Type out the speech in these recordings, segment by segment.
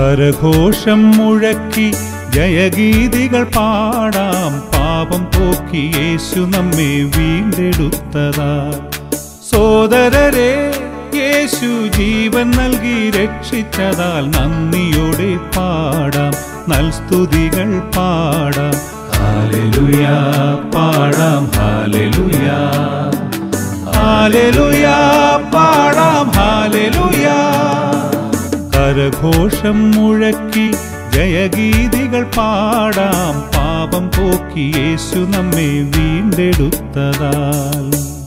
കരഘോഷം മുഴക്കി ജയഗീതികൾ പാടാം പാപം പോക്കി യേശു നമ്മെ വീണ്ടെടുത്തതാ സോദരരെ യേശു ജീവൻ നൽകി രക്ഷിച്ചതാൽ നന്ദിയോടെ പാടാം നൽസ്തുതികൾ പാടാം ഹാലലുയാ പാടാം ഹാലലുയാ ഹാലലുയാ പാടാം ഹാലലുയാ കരഘോഷം മുഴക്കി ജയഗീതികൾ പാടാം പാപം പോക്കി യേശു നമ്മെ വീണ്ടെടുത്തതാൽ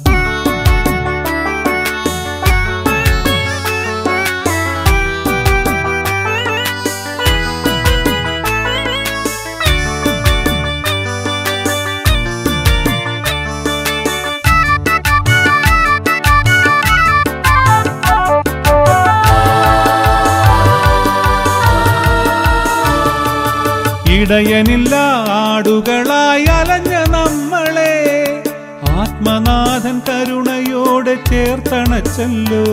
ഇടയനില്ല ആടുകളായി അലഞ്ഞ നമ്മളെ ആത്മനാഥൻ കരുണയോടെ ചേർത്തണച്ചല്ലോ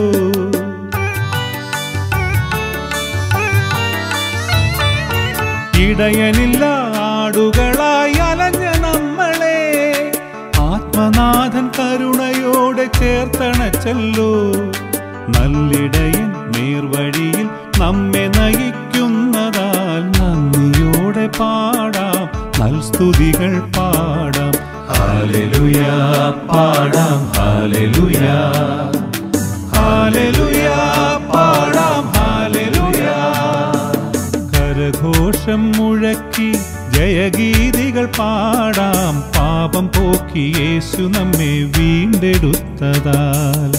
ഇടയനില്ല ആടുകളായി അലഞ്ഞ നമ്മളെ ആത്മനാഥൻ കരുണയോടെ ചേർത്തണച്ചല്ലോ നല്ലിടയൻ നേർവഴിയിൽ നമ്മെ നയിക്കുന്നതാൽ നന്ദിയോടെ പാടാം നൽസ്തുതികൾ പാടാം ഹാലലുയാ പാടാം ഹാലലുയാ ഹാലലുയാ പാടാം ഹാലലുയാ കരഘോഷം മുഴക്കി ജയഗീതികൾ പാടാം പാപം പോക്കി യേശു നമ്മെ വീണ്ടെടുത്തതാൽ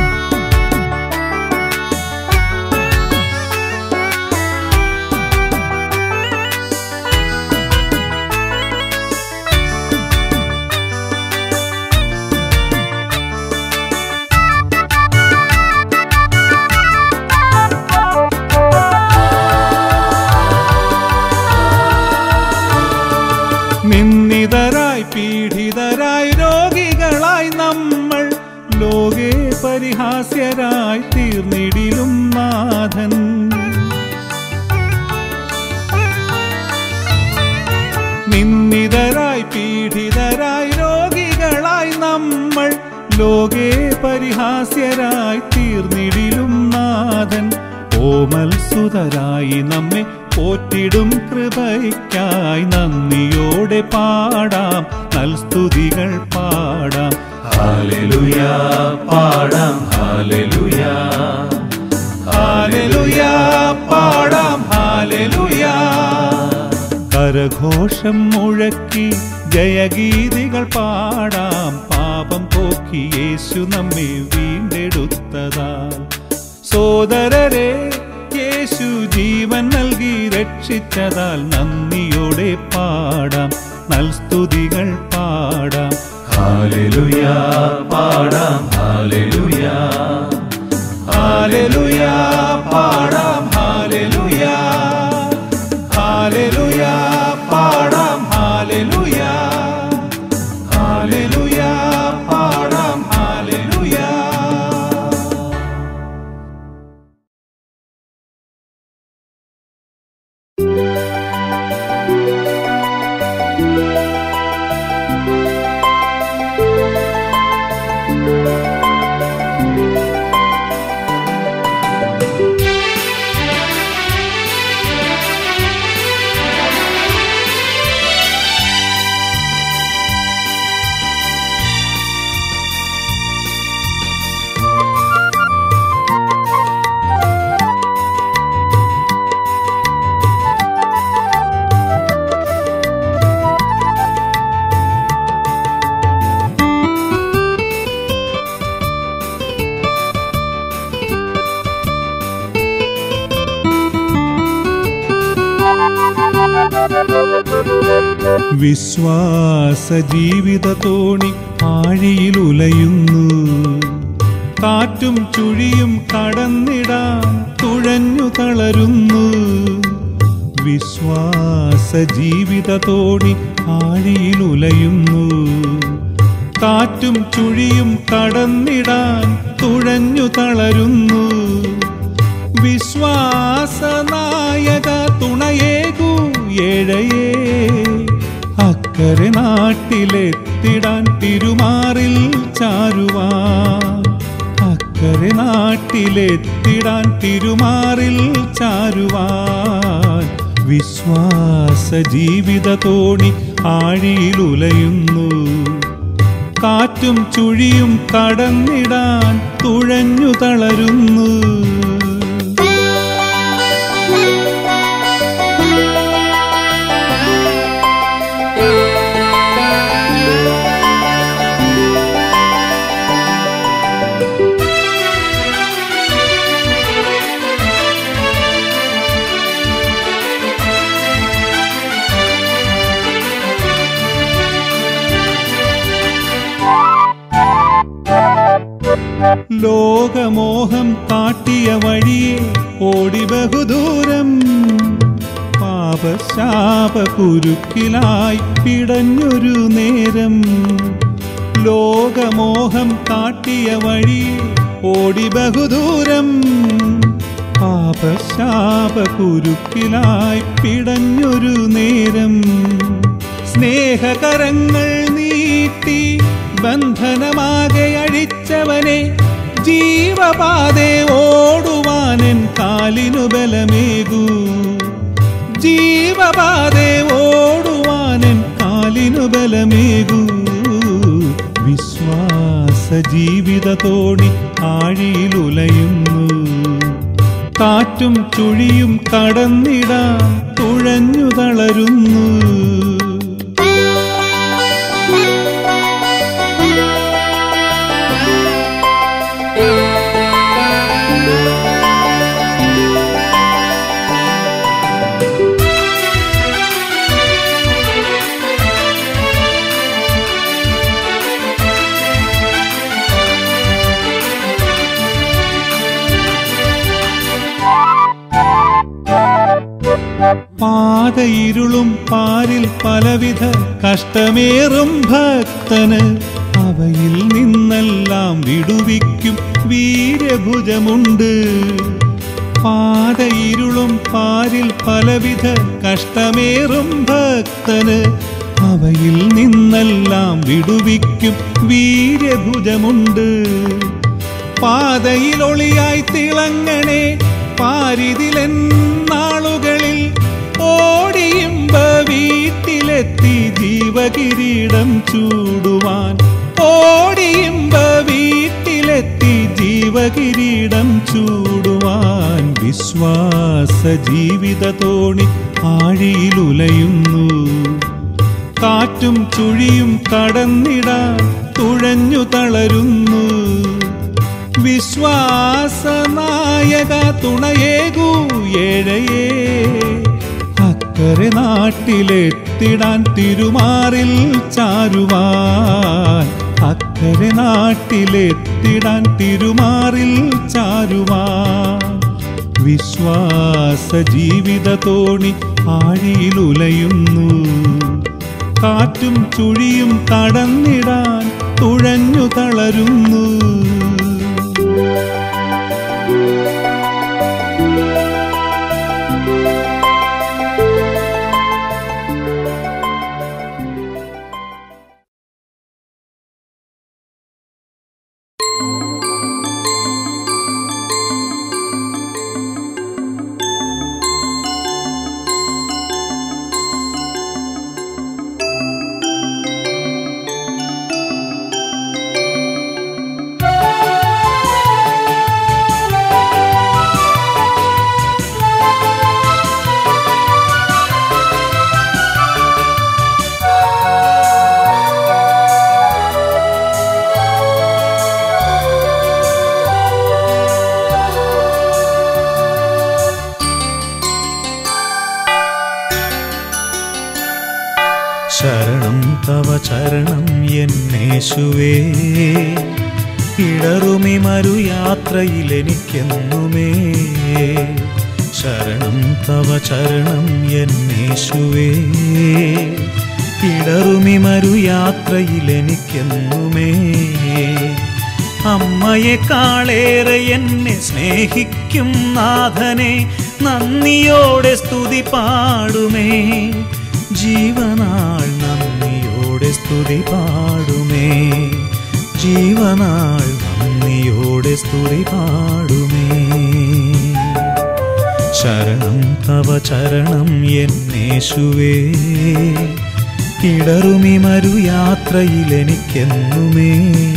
നിന്ദിതരായി പീഡിതരായി രോഗികളായി നമ്മൾ ലോകേ പരിഹാസ്യരായി തീർന്നിടിലും നാഥൻ നിന്ദിതരായി പീഡിതരായി രോഗികളായി നമ്മൾ ലോകേ പരിഹാസ്യരായി തീർന്നിടിലും നാഥൻ ഓമൽസുതരായി നമ്മെ പോറ്റിടും കൃപയ്ക്കായി നന്ദിയോടെ പാടാം നൽസ്തുതികൾ പാടാം ഹാലലുയാ പാടാം ഹാലലുയാ ഹാലലുയാ പാടാം ഹാലലുയാ കരഘോഷം മുഴക്കി ജയഗീതികൾ പാടാം പാപം പോക്കി യേശു നമ്മെ വീണ്ടെടുത്തതാൽ സോദരരെ യേശു ജീവൻ നൽകി രക്ഷിച്ചതാൽ നന്ദിയോടെ പാടാം നൽസ്തുതികൾ പാടാം ഹാലലുയാ പാടാം ഹാലലുയാ ഹാലലുയാ പാടാം ഹാലലുയാ ഹാലലുയാ പാടാം ഹാലലുയാ ഹാലലുയാ പാടാം ഹാലലുയാ വിശ്വാസ ജീവിത തോണി ആഴിയിൽ ഉലയുന്നു കാറ്റും ചുഴിയും കടന്നിടാൻ തുഴഞ്ഞു തളരുന്നു വിശ്വാസ ജീവിത തോണി ആഴിയിൽ ഉലയുന്നു കാറ്റും ചുഴിയും കടന്നിടാൻ തുഴഞ്ഞു തളരുന്നു വിശ്വാസനായക ഏഴയേ അക്കരെ നാട്ടിലെത്തിടാൻ തിരുമാറിൽ ചാരുവാൻ അക്കരെ നാട്ടിലെത്തിടാൻ തിരുമാറിൽ ചാരുവാൻ വിശ്വാസ ജീവിത തോണി ആഴിയിലുലയുന്നു കാറ്റും ചുഴിയും കടന്നിടാൻ തുഴഞ്ഞു തളരുന്നു ലോകമോഹം കാട്ടിയ വഴിയെ ഓടി ബഹുദൂരം പാപശാപ കുരുക്കിലായി പിടഞ്ഞൊരു നേരം ലോകമോഹം കാട്ടിയ വഴിയെ ഓടി ബഹുദൂരം പാപശാപ കുരുക്കിലായി പിടഞ്ഞൊരു നേരം സ്നേഹകരങ്ങൾ നീട്ടി ബന്ധനമാകെ അഴിച്ചവനെ ജീവപാതെ ഓടുവാനൻ കാലിനു ബലമേകൂ ജീവപാതെ ഓടുവാനൻ കാലിനു ബലമേകൂ വിശ്വാസ ജീവിത തോണി ആഴിയിലുലയുന്നു കാറ്റും ചുഴിയും കടന്നിടാൻ തുഴഞ്ഞു തളരുന്നു പാതയിരുളും പാരിൽ പലവിധ കഷ്ടമേറും ഭക്തന് അവയിൽ നിന്നെല്ലാം വിടുവിക്കും വീരഭുജമുണ്ട് പാതയിരുളും പാരിൽ പലവിധ കഷ്ടമേറും ഭക്തന് അവയിൽ നിന്നെല്ലാം വിടുവിക്കും വീരഭുജമുണ്ട് പാതയിൽ ഒളിയായി തിളങ്ങണേ പാരിതിലെൻ നാളുകളിൽ ഓടിയുമ്പ വീട്ടിലെത്തി ജീവകിരീടം ചൂടുവാൻ ഓടിയുമ്പ വീട്ടിലെത്തി ജീവകിരീടം ചൂടുവാൻ വിശ്വാസ ജീവിത തോണി ആഴിയിലുലയുന്നു കാറ്റും ചുഴിയും കടന്നിടാൻ തുഴഞ്ഞു തളരുന്നു വിശ്വാസനായക തുണയേകൂ ഏഴയേ അക്കരെ നാട്ടിലെത്തിടാൻ തിരുമാറിൽ ചാരുവാൻ അക്കരെ നാട്ടിലെത്തിടാൻ തിരുമാറിൽ ചാരുവാൻ വിശ്വാസ ജീവിത തോണി ആഴിയിലുലയുന്നു കാറ്റും ചുഴിയും കടന്നിടാൻ തുഴഞ്ഞു തളരുന്നു ശരണം തവ ചരണം എന്നേശുവേ ഇടറുമി മരു യാത്രയിൽ എനിക്കെന്നുമേ ശരണം തവ ചരണം എന്നേശുവേ ഇടറുമി മരു യാത്രയിൽ എനിക്കെന്നുമേ അമ്മയെക്കാളേറെ എന്നെ സ്നേഹിക്കും നാഥനെ നന്ദിയോടെ സ്തുതി പാടുമേ ജീവനാൾ നന്ദിയോടെ സ്തുതി പാടുമേ ജീവനാൾ നന്ദിയോടെ സ്തുതി പാടുമേ ശരണം തവ ചരണം എന്നേശുവേ ഇടറുമി മരു യാത്രയിൽ എനിക്കെന്നുമേ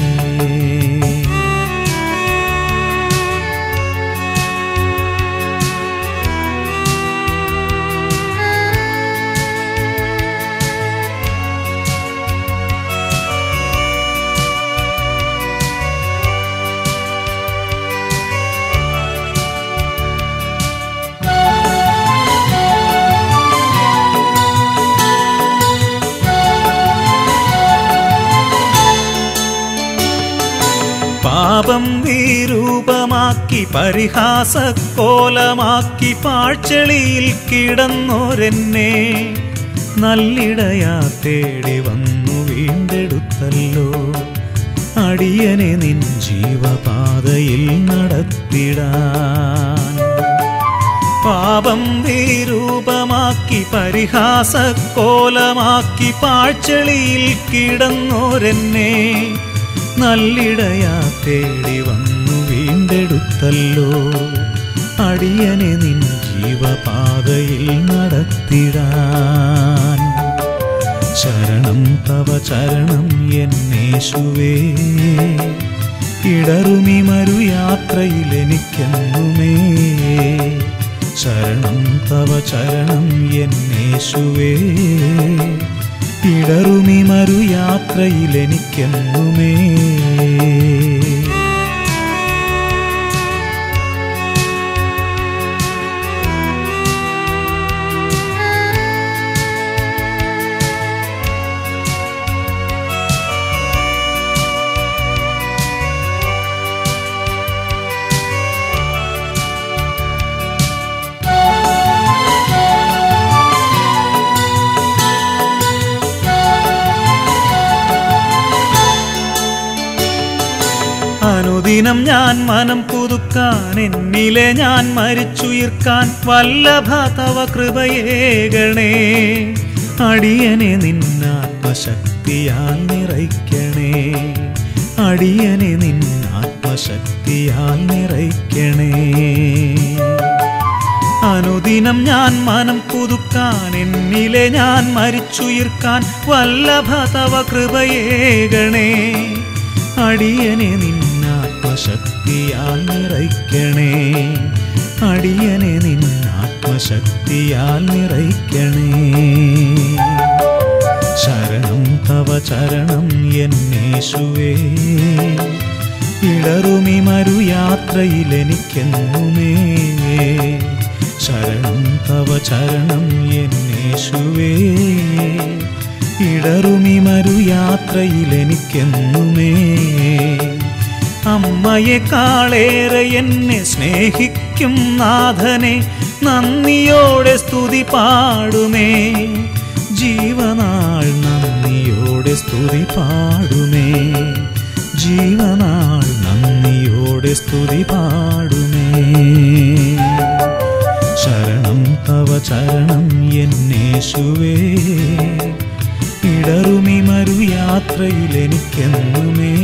പാപം വിരൂപമാക്കി പരിഹാസക്കോലമാക്കി പാഴ്ചെളിയിൽ കിടന്നോരെന്നെ നല്ലിടയാ തേടി വന്നു വീണ്ടെടുത്തല്ലോ അടിയനെ നിൻ ജീവപാതയിൽ നടത്തിടാൻ പാപം വിരൂപമാക്കി പരിഹാസക്കോലമാക്കി പാഴ്ചെളിയിൽ കിടന്നോരെന്നെ നല്ലിടയാ തേടി വന്നു വീണ്ടെടുത്തല്ലോ അടിയനെ നിൻ ജീവപാതയിൽ നടത്തിടാൻ ശരണം തവ ചരണം എന്നേശുവേ ഇടറുമി മരു യാത്രയിൽ എനിക്കെന്നുമേ ശരണം തവ ചരണം എന്നേശുവേ ഇടറുമി മരു യാത്രയിൽ എനിക്കെന്നുമേ അനുദിനം ഞാൻ മനം പുതുക്കാൻ എന്നിലെ ഞാൻ മരിച്ചുയിർക്കാൻ വല്ലഭ തവ കൃപയേകണേ അടിയനെ നിന്നാത്മശക്തിയാൽ നിറയ്ക്കണേ അടിയനെ നിന്നാത്മശക്തിയാൽ നിറയ്ക്കണേ അനുദിനം ഞാൻ മനം പുതുക്കാൻ എന്നിലെ ഞാൻ മരിച്ചുയിർക്കാൻ വല്ലഭ തവ കൃപയേകണേ അടിയനെ നിന്നാത്മശക്തിയാൽ നിറയ്ക്കണേ അടിയനെ നിന്നാത്മശക്തിയാൽ നിറയ്ക്കണേ ശരണം തവ ചരണം എന്നേശുവേ ഇടറുമി മരു യാത്രയിൽ എനിക്കെന്നുമേ ശരണം തവ ചരണം എന്നേശുവേ ഇടറുമി മരു യാത്രയിൽ എനിക്കെന്നുമേ അമ്മയെക്കാളേറെ എന്നെ സ്നേഹിക്കും നാഥനെ നന്ദിയോടെ സ്തുതി പാടുമേ ജീവനാൾ നന്ദിയോടെ സ്തുതി പാടുമേ ജീവനാൾ നന്ദിയോടെ സ്തുതി പാടുമേ ശരണം തവ ചരണം എന്നേശുവേ ഇടറുമി മരു യാത്രയിൽ എനിക്കെന്നുമേ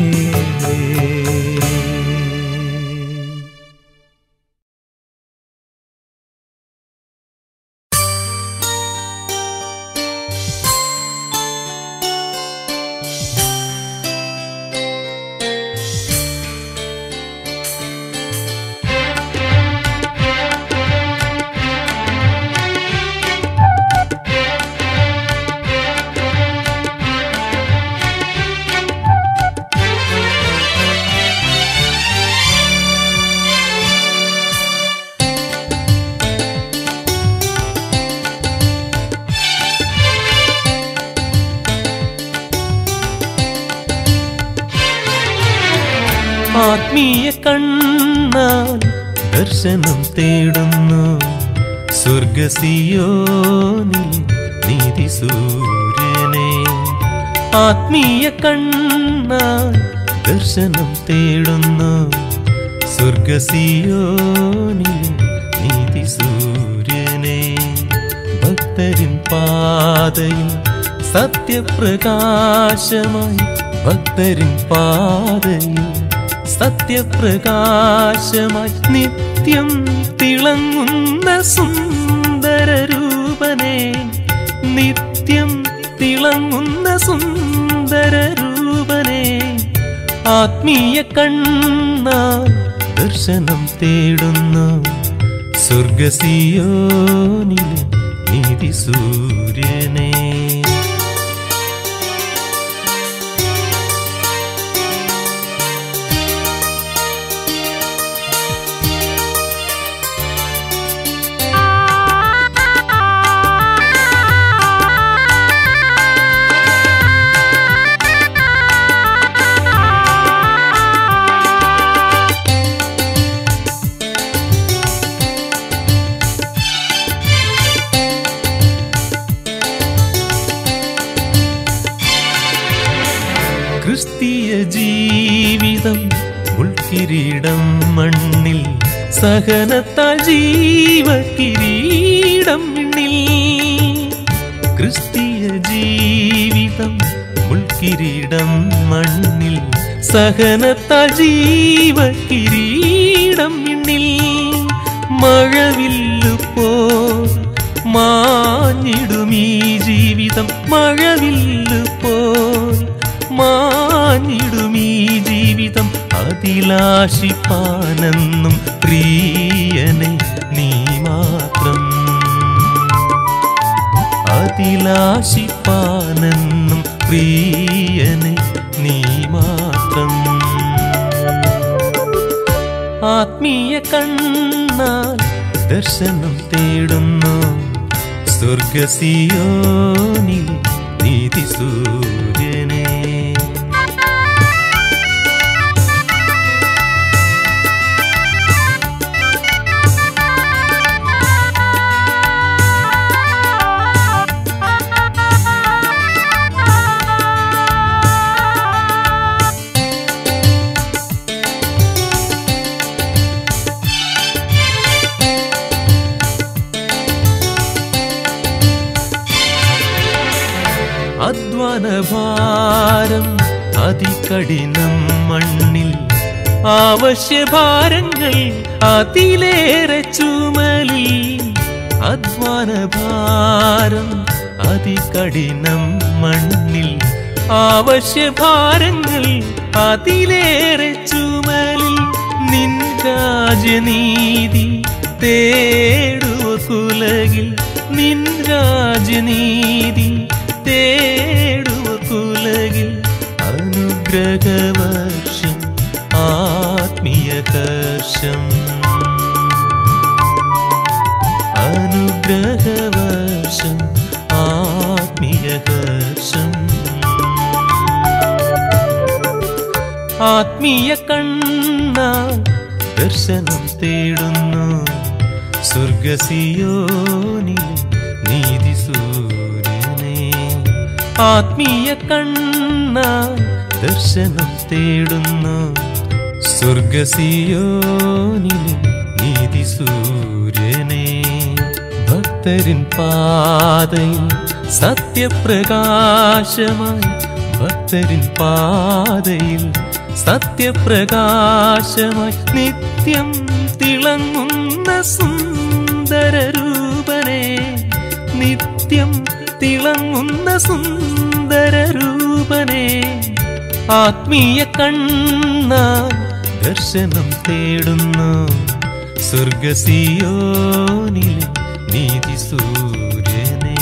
ആത്മീയ കണ്ണാൽ ദർശനം തേടുന്നു സ്വർഗസിയോനിൽ നീതി സൂര്യനെ ആത്മീയ കണ്ണാൽ ദർശനം തേടുന്നു സ്വർഗസിയോനിൽ നീതി സൂര്യനെ ഭക്തരിൻ പാതയിൽ സത്യപ്രകാശമായി ഭക്തരിൻ പാതയിൽ സത്യപ്രകാശമായി നിത്യം തിളങ്ങുന്ന സുന്ദര രൂപനെ നിത്യം തിളങ്ങുന്ന സുന്ദര രൂപനെ ആത്മീയ കണ്ണാൽ ദർശനം തേടുന്നു സ്വർഗസിയോനിലെ നീതി സൂര്യനെ ക്രിസ്തീയ ജീവിതം ഉൾക്കിരീടം മണ്ണിൽ സഹനത്താൽ ജീവകിരീടം മിണ്ണിൽ ക്രിസ്തീയ ജീവിതം ഉൾക്കിരീടം മണ്ണിൽ സഹനത്താൽ ജീവകിരീടം മിണ്ണിൽ മഴവില്ലു പോ മാഞ്ഞിടുമീ ജീവിതം മഴവില്ലു പോ മാഞ്ഞിടുമീ ജീവിതം അതിലാശിപ്പാനെന്നും പ്രിയനെ നീ മാത്രം അതിലാശിപ്പാനെന്നും പ്രിയനെ നീ മാത്രം ആത്മീയ കണ്ണാൽ ദർശനം തേടുന്നു സ്വർഗസിയോനിൽ നീതി സൂര്യനെ അധ്വാനഭാരം അതികഠിനം മണ്ണിൽ ആവശ്യഭാരങ്ങൾ അതിലേറെ ചുമലിൽ അധ്വാനഭാരം അതികഠിനം മണ്ണിൽ ആവശ്യഭാരങ്ങൾ അതിലേറെ ചുമലിൽ നിൻ രാജനീതി തേടുവ കുലകിൽ നിൻ രാജനീതി തേടുവ കുലകിൽ അനുഗ്രഹവർഷം ആത്മീയ കർഷം അനുഗ്രഹവർഷം ആത്മീയ കർഷം ആത്മീയ കണ്ണാൽ ദർശനം തേടുന്നു സ്വർഗസിയോനിൽ നീതി സൂര്യനെ ആത്മീയ കണ്ണാൽ ദർശനം തേടുന്നു സ്വർഗസിയോനിൽ നീതി സൂര്യനെ ഭക്തരിൻ പാതയിൽ സത്യപ്രകാശമായി ഭക്തരിൻ പാതയിൽ സത്യപ്രകാശമായി നിത്യം തിളങ്ങുന്ന സുന്ദര രൂപനെ നിത്യം തിളങ്ങുന്ന സുന്ദര രൂപനെ ആത്മീയ കണ്ണാൽ ദർശനം തേടുന്നു സ്വർഗസിയോനിലെ നീതി സൂര്യനെ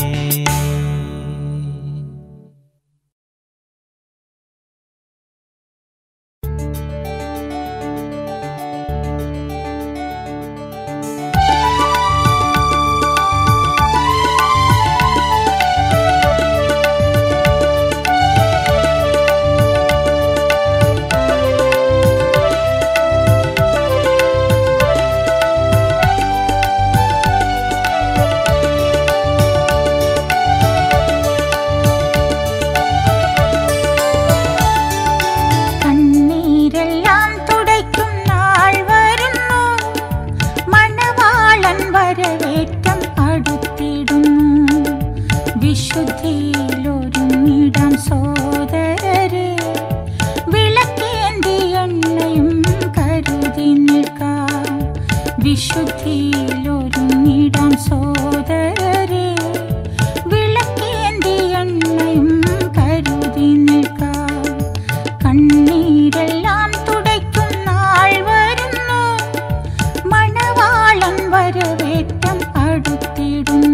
വിശുദ്ധിയിലൊരുങ്ങിടാം സോദരരെ വിളക്കേന്തി എണ്ണയും കരുതി നിൽക്കാം കണ്ണീരെല്ലാം തുടയ്ക്കും നാൾ വരുന്നു മണവാളൻ വരവേറ്റം അടുത്തിടുന്നു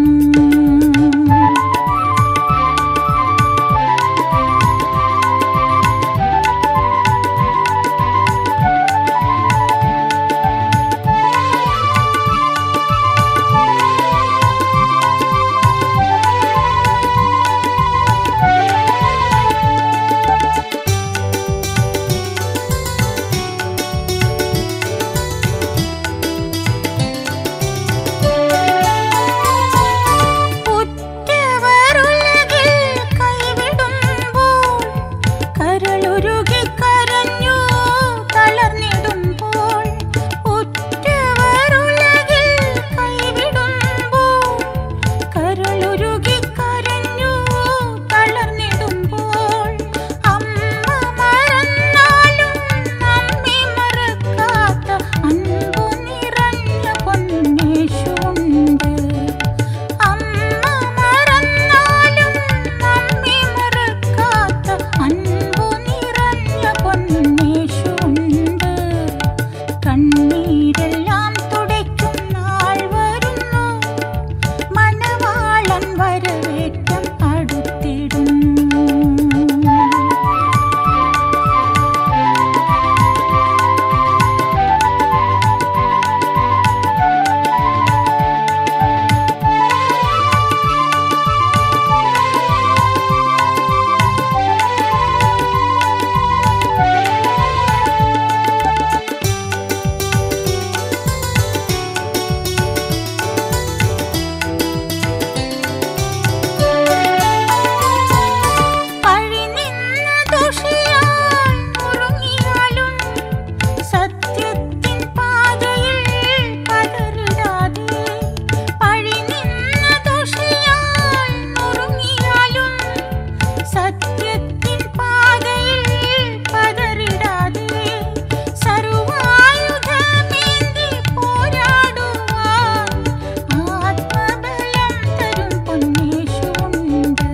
ഉറ്റവരുലകിൽ കൈവിടുമ്പോൾ കരളുരുകി കരഞ്ഞു തളർന്നിടുമ്പോൾ ഉറ്റവരുലകിൽ കൈവിടുമ്പോൾ കരളുരുകി കരഞ്ഞു തളർന്നിടുമ്പോൾ അമ്മ മറന്നാലും നമ്മെ മറക്കാത്ത അൻപു നിറഞ്ഞ പൊന്നേശുണ്ട് അമ്മ മറന്നാലും നമ്മെ മറക്കാത്ത അൻപു നിറഞ്ഞ പൊന്നേശുണ്ട് കണ്ണീരെല്ലാം തുടയ്ക്കും നാൾ വരുന്നു മണവാളൻ വരവേറ്റം അടുത്തിടുന്നു പഴി നിന്ന ദോഷിയാൽ ഉറങ്ങിയാലും സത്യത്തിൻ പാതയിൽ പതറിടാതെ പഴി നിന്ന ദോഷിയാൽ ഉറങ്ങിയാലും സത്യത്തിൻ പാതയിൽ പതറിടാതെ സർവായുധമേന്തി പോരാടുവാൻ ആത്മബലം തരും പൊന്നേശുണ്ട്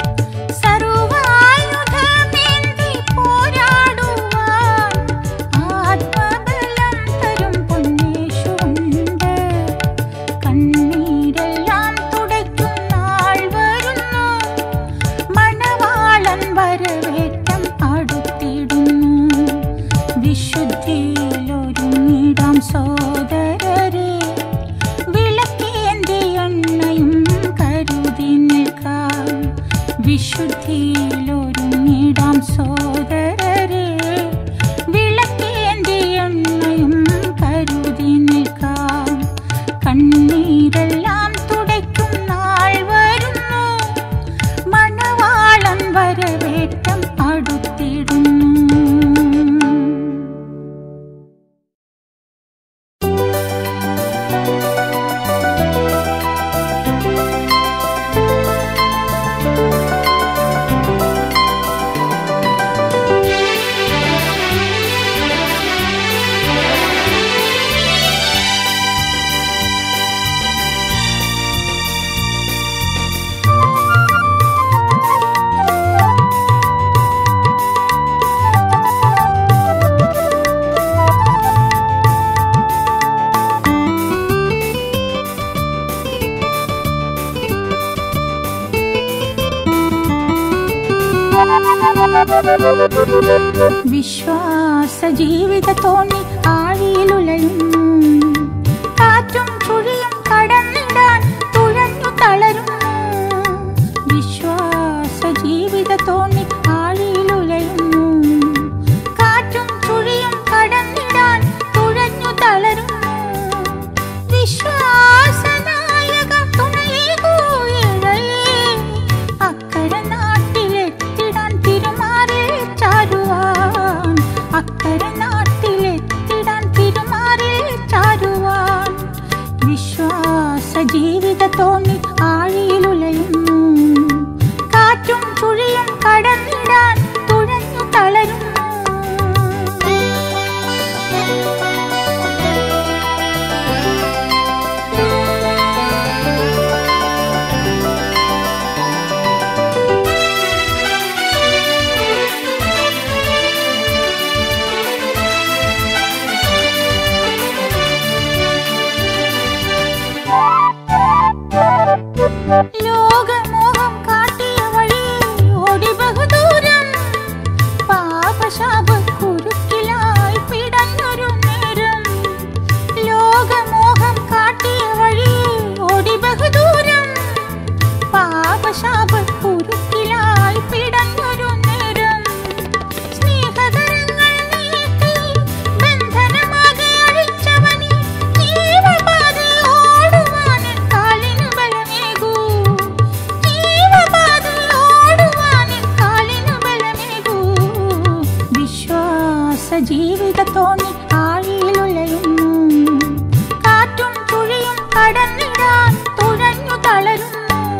സർവായുധമേന്തി പോരാടുവാൻ ആത്മബലം തരും പൊന്നേശുണ്ട് കണ്ണീരെല്ലാം തുടയ്ക്കും നാൾ വരുന്നു മണവാളൻ വരവേറ്റം അടുത്തിടുന്നു വിശുദ്ധിയിലൊരുങ്ങിടാം സോദരരെ വിളക്കേന്തി എണ്ണയും കരുതി നിൽക്കാം വിശുദ്ധിയിലൊരുങ്ങിടാം സോദരരെ വിളക്കേന്തി എണ്ണയും കരുതി നിൽക്കാം കണ്ണീരെല്ലാം തുടയ്ക്കും നാൾ വരുന്നു മണവാളൻ വരവേറ്റം അടുത്തിടുന്നു വിശ്വാസ ജീവിത തോണി ആഴിയിലുലയുന്നു കാറ്റും ചുഴിയും കടന്നിടാൻ തുഴഞ്ഞു തളരുന്നു വിശ്വാസ ജീവിത തോണി ആഴിയിലുലയുന്നു കാറ്റും ചുഴിയും കടന്നിടാൻ തുഴഞ്ഞു തളരുന്നു വിശ്വാസനായക തുണയേകൂയിഴയേ അക്കര നാട്ടിലെത്തിടാൻ തിരുമാറിൽ ചാരുവാൻ അക്കര നാട്ടിലെത്തിടാൻ തിരുമാറിൽ ചാരുവാൻ വിശ്വാസ ജീവിത തോന്നി ആഴിയിലുലയുന്നു കാറ്റും ചുഴിയും കടന്നിടാൻ തുഴഞ്ഞു തളരുന്നു ലോകമോഹം കാട്ടിയ വഴി ഓടി ബഹുദൂരം പാപശാപ കുരുക്കിലായി പിടഞ്ഞൊരു നേരം ലോകമോഹം കാട്ടിയ വഴി ഓടി ബഹുദൂരം പാപശാപ കുരുക്കിലായി പിടഞ്ഞൊരു നേരം സ്നേഹകരങ്ങൾ നീട്ടി ബന്ധനമാകെ അഴിച്ചവനെ ജീവപാതയിൽ ഓടുവാനിൻ കാലിനു ബലമേകൂ ജീവപാതയിൽ ഓടുവാനിൻ കാലിനു ബലമേകൂ വിശ്വാസ ജീവിതത്തോണി ആഴിയിലുലയുന്നു കാറ്റും ചുഴിയും കടന്നിടാൻ തുഴഞ്ഞു തളരുന്നു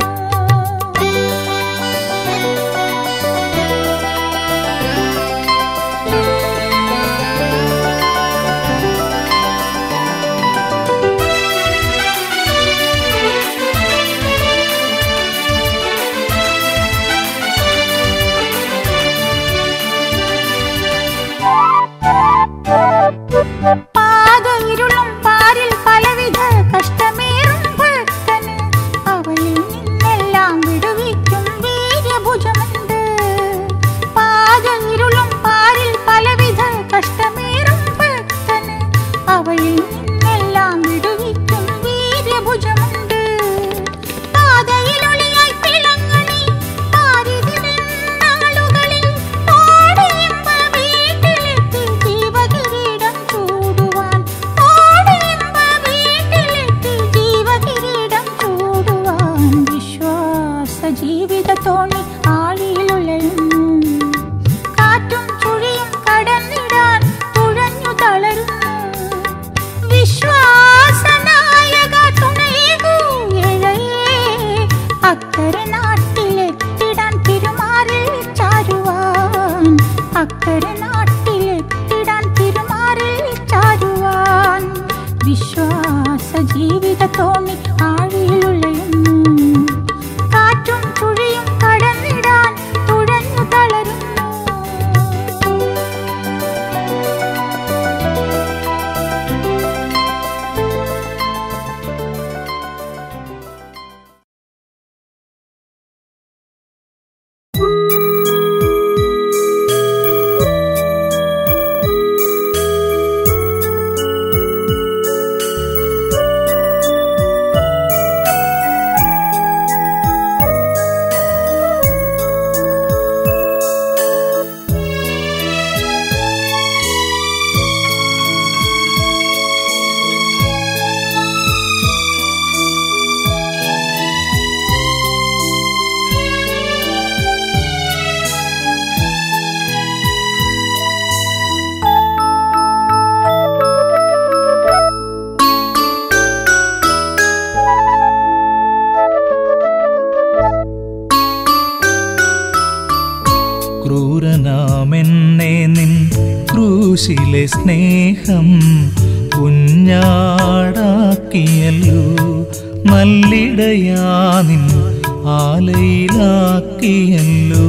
പാതയിരുളും പാരിൽ പലവിധ കഷ്ടമേറും ഭക്തന് അവളിൽ നിന്നെല്ലാം വിടുവിക്കും വീര്യഭുജമുണ്ട് പാതയിരുളും പാരിൽ പലവിധ കഷ്ടമേറും ഭക്തന് അവളിൽ നിന്നെല്ലാം വിടുവിക്കും വീര്യഭുജമുണ്ട് പാതയിലൊളിയായി തിളങ്ങണി പാരിതിടും നാളുകളിൽ ഓടിയമ്പ വീട്ടിലെത്തി ജീവകിരീടം ചൂടുവാൻ ഓടിയമ്പ വീട്ടിലെത്തി ജീവകിരീടം ചൂടുവാൻ വിശ്വാസ ജീവിതത്തോണി ആഴിയിലുലയുന്നു കാറ്റും ചുഴിയും കടന്നിടാൻ തുഴഞ്ഞു തളരുന്നു വിശ്വാസനായക തുണയേകൂ ഇഴയേ അക്കരെ നാട്ടിലെത്തിടാൻ തിരുമാറിൽ ചാരുവാൻ അക്കരെ നാട്ടിലെത്തിടാൻ തിരുമാറിൽ ചാരുവാൻ വിശ്വാസ ജീവിതത്തോണി ആഴിയിലുള്ളയുന്നു കാറ്റും ചുഴിയും കടന്നിടാൻ തുഴഞ്ഞു തളരുന്നു ക്രൂരനാമെന്നെ നിൻ ക്രൂശിലെ സ്നേഹം കുഞ്ഞാടാക്കിയല്ലോ നല്ലിടയാ നിൻ ആലയിലാക്കിയല്ലോ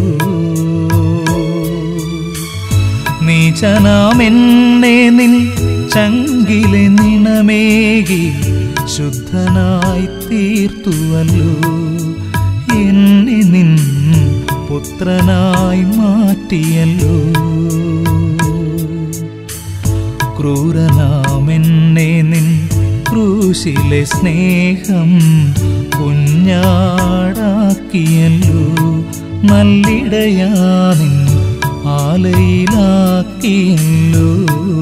നീചനാമെന്നെ നിൻ ചങ്കിലെ നിണമേകി ശുദ്ധനായി തീർത്തുവല്ലോ എന്നെ നിൻ പുത്രനായി മാറ്റിയല്ലോ ക്രൂരനാമെന്നെ നിൻ ക്രൂശിലെ സ്നേഹം കുഞ്ഞാടാക്കിയല്ലോ നല്ലിടയാ നിൻ ആലയിലാക്കിയല്ലോ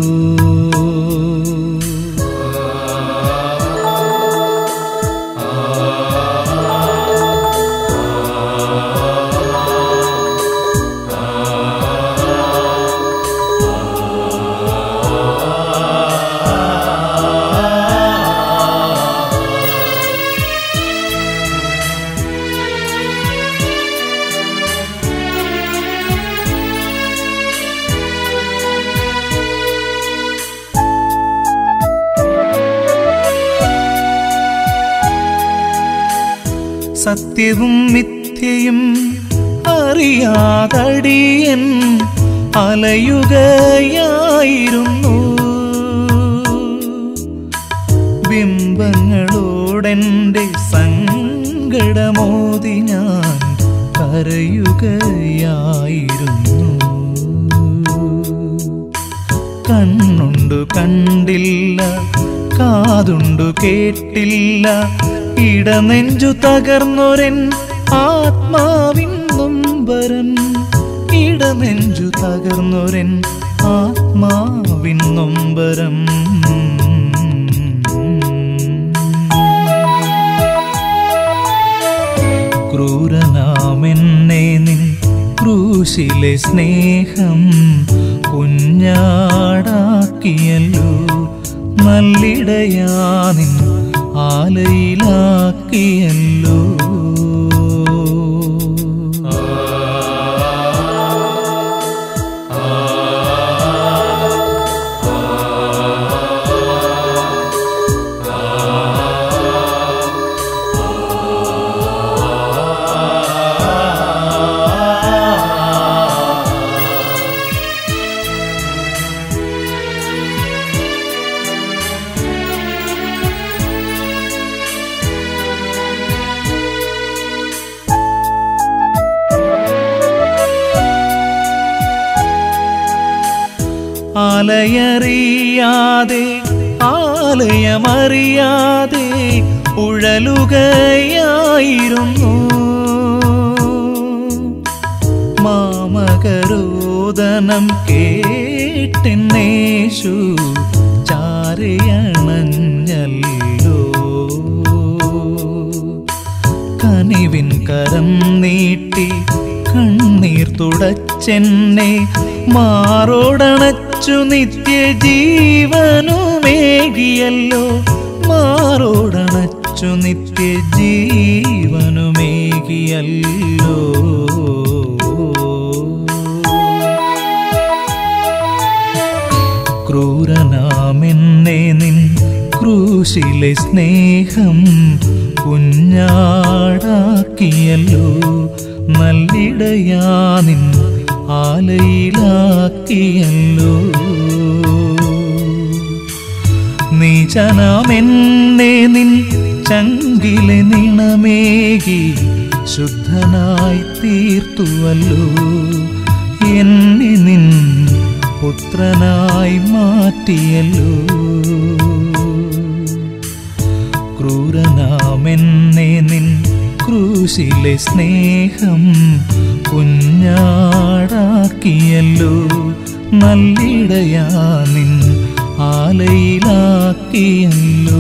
സത്യവും മിഥ്യയും അറിയാതടിയൻ അലയുകയായിരുന്നു ബിംബങ്ങളോടെൻ്റെ സങ്കടം സങ്കടമോതി ഞാൻ കരയുകയായിരുന്നു കണ്ണുണ്ടു കണ്ടില്ല കാതുണ്ടു കേട്ടില്ല ഇടനെഞ്ചു തകർന്നൊരൻ ആത്മാവിൻ നൊമ്പരൻ ഇടനെഞ്ചു തകർന്നൊരൻ ആത്മാവിൻ നൊമ്പരം ക്രൂരനാമെന്നെ നിൻ ക്രൂശിലെ സ്നേഹം കുഞ്ഞാടാക്കിയല്ലോ നല്ലിടയാ നിൻ ആലയിലാക്കിയല്ലോ ആലയറിയാതെ ആലയമറിയാതെ ഉഴലുകയായിരുന്നു മാമകരോദനം കേട്ടെന്നേശു ചാരയണഞ്ഞല്ലോ കനിവിൻ കരം നീട്ടി കണ്ണീർ തുടച്ചെന്നെ മാറോടണച്ചു നിത്യജീവനുമേകിയല്ലോ മാറോടണച്ചു നിത്യജീവനുമേകിയല്ലോ ക്രൂരനാമെന്നെ നിൻ ക്രൂശിലെ സ്നേഹം കുഞ്ഞാടാക്കിയല്ലോ നല്ലിടയാ നിൻ ആലയിലാക്കിയല്ലോ നീചനാമെന്നെ നിൻ ചങ്കിലെ നിണമേകി ശുദ്ധനായി തീർത്തുവല്ലോ എന്നെ നിൻ പുത്രനായി മാറ്റിയല്ലോ ക്രൂരനാമെന്നെ നിൻ ക്രൂശിലെ സ്നേഹം കുഞ്ഞാടാക്കിയല്ലോ നല്ലിടയാ നിൻ ആലയിലാക്കിയല്ലോ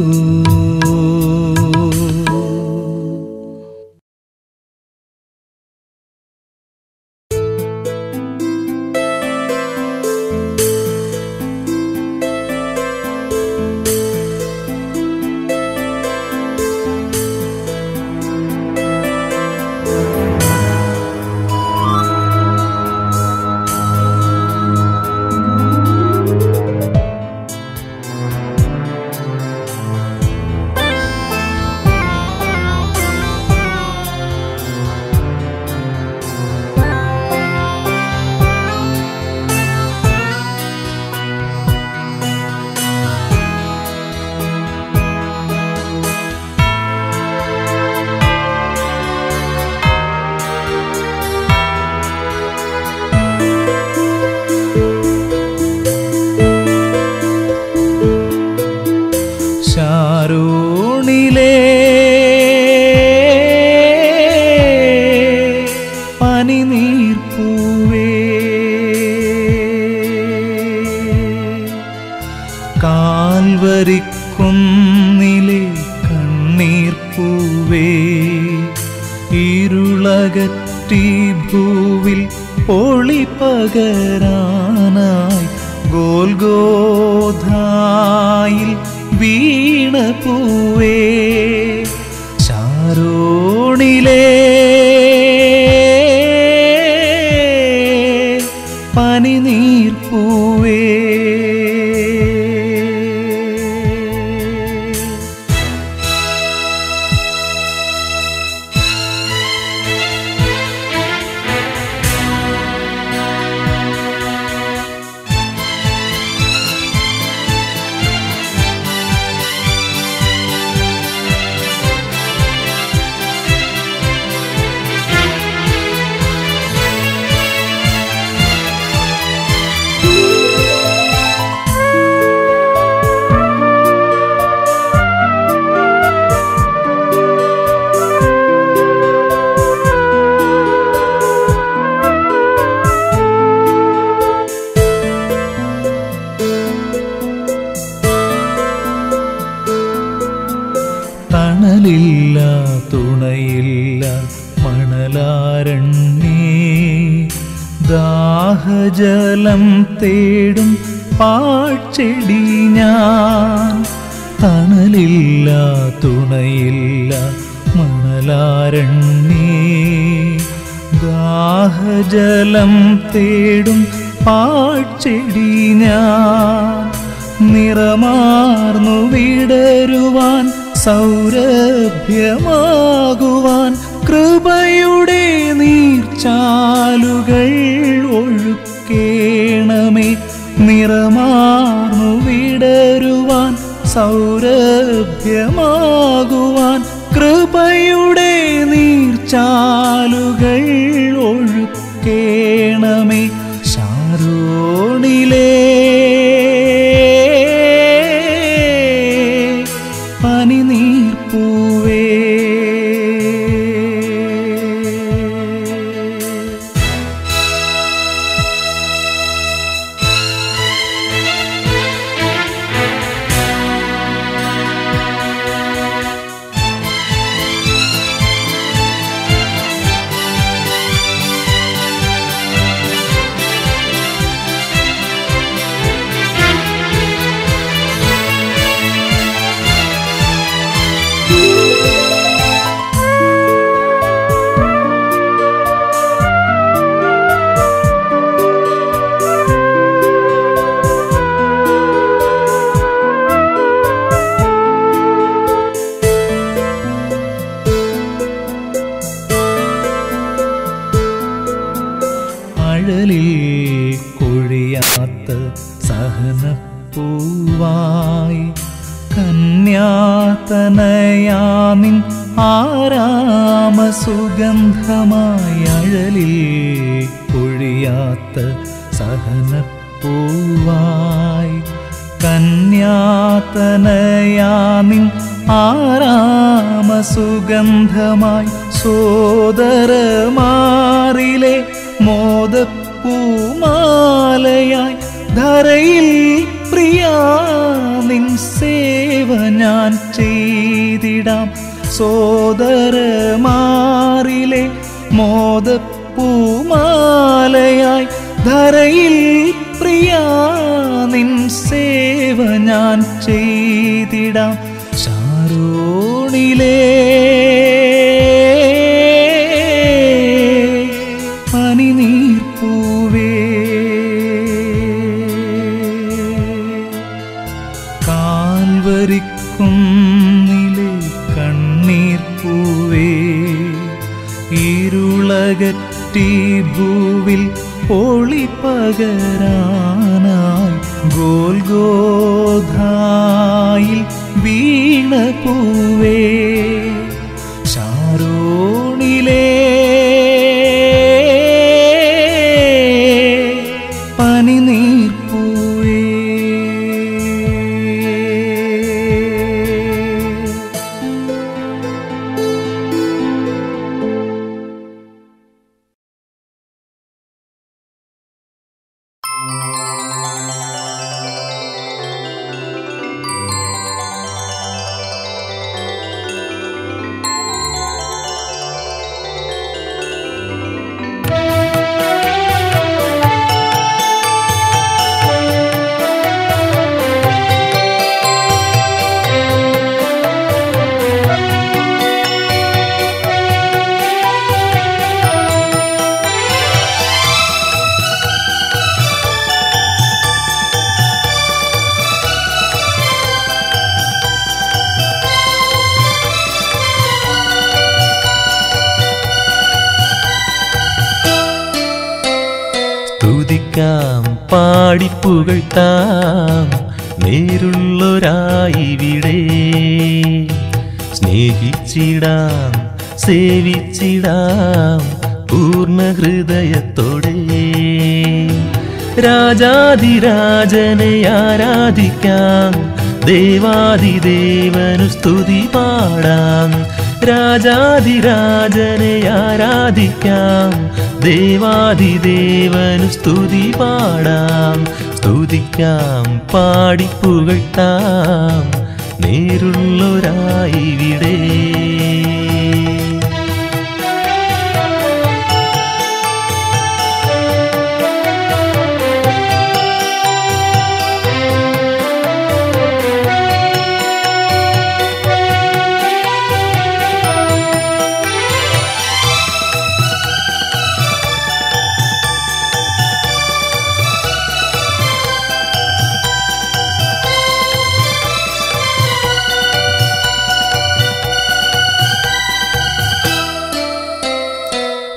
ശാരോണിലേ പനിനീർപ്പൂവേ കാൽവരിക്കുന്നിലെ കണ്ണീർപ്പൂവേ ഇരുളകറ്റി ഭൂവിൽ പൊളി പകരാനായി ഗോൽഗോധായിൽ വീണ പൂവേ ശാരോണിലേ പനിനീർപ്പൂവേ തണലില്ല തുണയില്ല മണലാരണ്യേ ദാഹജലം തേടും പാഴ്ചെടി ഞാൻ തണലില്ല തുണയില്ല മണലാരണ്യേ ദാഹജലം തേടും പാഴ്ചെടി ഞാൻ നിറമാർന്നു വിടരുവാൻ സൗരഭ്യമാകുവാൻ കൃപയുടെ നീർച്ചാലുകൾ ഒഴുക്കേണമേ നിറമാർന്നു വിടരുവാൻ സൗരഭ്യമാകുവാൻ കൃപയുടെ നീർച്ചാലുകൾ ഒഴുക്കേണമേ ശാരോണിലേ പനിനീർപ്പൂവേ അഴലിൽ കൊഴിയാത്ത സഹനപ്പൂവായി കന്യാതനയാനിൻ ആരാമ സുഗന്ധമായി അഴലിൽ കൊഴിയാത്ത സഹനപ്പൂവായി കന്യാതനയാനിൻ ആരാമ സുഗന്ധമായി സോദരമാറിലെ മോദപ്പൂമാലയായി ധരയിൽ പ്രിയാ നിൻ സേവ ഞാൻ ചെയ്തിടാം സോദരമാറിലെ മോദപ്പൂമാലയായി ധരയിൽ പ്രിയാ നിൻ സേവ ഞാൻ ചെയ്തിടാം ശാരോണിലേ പനിനീർപ്പൂവേ കാൽവരിക്കുന്നിലെ കണ്ണീർപ്പൂവേ ഇരുളകറ്റി ഭൂവിൽ ഒളി പകരാനായി ഗോൽഗോധായിൽ വീണ പൂവേ ശാരോണിലേ പനിനീർപ്പൂവേ സ്തുതിക്കാം പാടിപ്പുകഴ്ത്താം നേരുള്ളൊരായിവിടെ സ്നേഹിച്ചിടാം സേവിച്ചിടാം പൂർണ്ണ ഹൃദയത്തോടെ രാജാതിരാജനെ ആരാധിക്കാം ദേവാദിദേവനു സ്തുതി പാടാം രാജാതിരാജനെ ആരാധിക്കാം ദേവാദിദേവനു സ്തുതി പാടാം സ്തുതിക്കാം പാടിപ്പുകഴ്ത്താം നേരുള്ളൊരായിവിടെ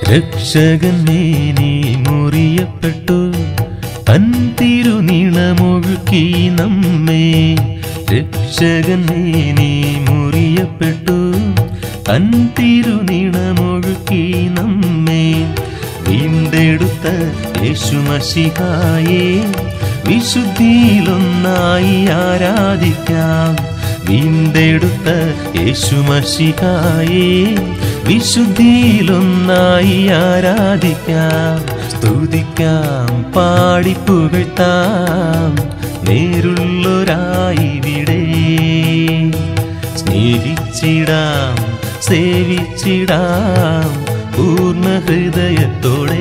രക്ഷകൻ മേനി മുറിയപ്പെട്ടു തൻ തിരുനീളമൊഴുക്കി നമ്മെ രക്ഷകൻ മേനി മുറിയപ്പെട്ടു തൻ തിരുനീളമൊഴുക്കി നമ്മെ വീണ്ടെടുത്ത യേശുമഷിഹായെ വിശുദ്ധിയിലൊന്നായി ആരാധിക്കാം വീണ്ടെടുത്ത യേശുമഷിഹായെ വിശുദ്ധിയിലൊന്നായി ആരാധിക്കാം സ്തുതിക്കാം പാടിപ്പുകഴ്ത്താം നേരുള്ളൊരായി വിടെ സ്നേഹിച്ചിടാം സേവിച്ചിടാം പൂർണ്ണ ഹൃദയത്തോടെ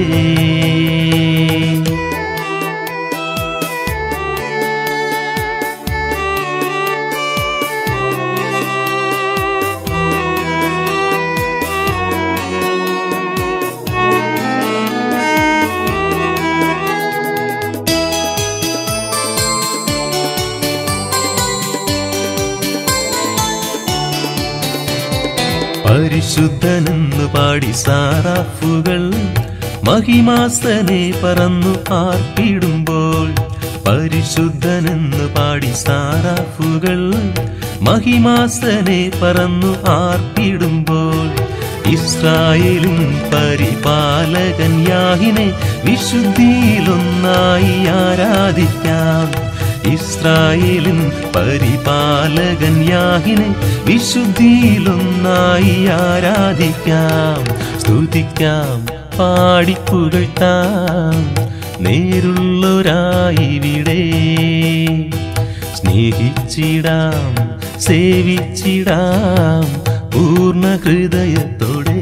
പരിശുദ്ധനെന്ന് പാടി സാറാഫുകൾ മഹിമാസനെ പറന്നു ആർപ്പിടുമ്പോൾ പരിശുദ്ധനെന്ന് പാടി സാറാഫുകൾ മഹിമാസനെ പറന്നു ആർപ്പിടുമ്പോൾ ഇസ്രായേലും പരിപാലകൻ യാഹിനെ വിശുദ്ധിയിലൊന്നായി ആരാധിക്കാം ഇസ്രായേലിൻ പരിപാലകൻ യാഹിനെ വിശുദ്ധിയിലൊന്നായി ആരാധിക്കാം സ്തുതിക്കാം പാടിപ്പുകഴ്ത്താം നേരുള്ളൊരായി വിടെ സ്നേഹിച്ചിടാം സേവിച്ചിടാം പൂർണ്ണ ഹൃദയത്തോടെ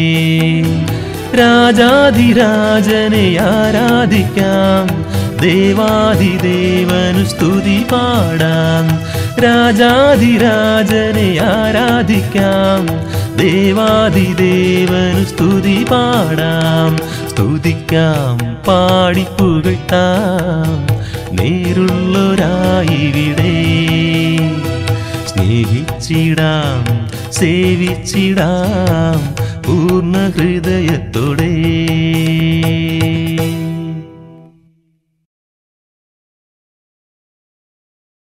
രാജാധിരാജനെ ആരാധിക്കാം ദേവാദിദേവനു സ്തുതി പാടാം രാജാധിരാജനെ ആരാധിക്കാം ദേവാദിദേവനു സ്തുതി പാടാം സ്തുതിക്കാം പാടിപ്പുകഴ്ത്താം നേരുള്ളൊരായി വിടെ സ്നേഹിച്ചിടാം സേവിച്ചിടാം പൂർണ്ണ ഹൃദയത്തോടെ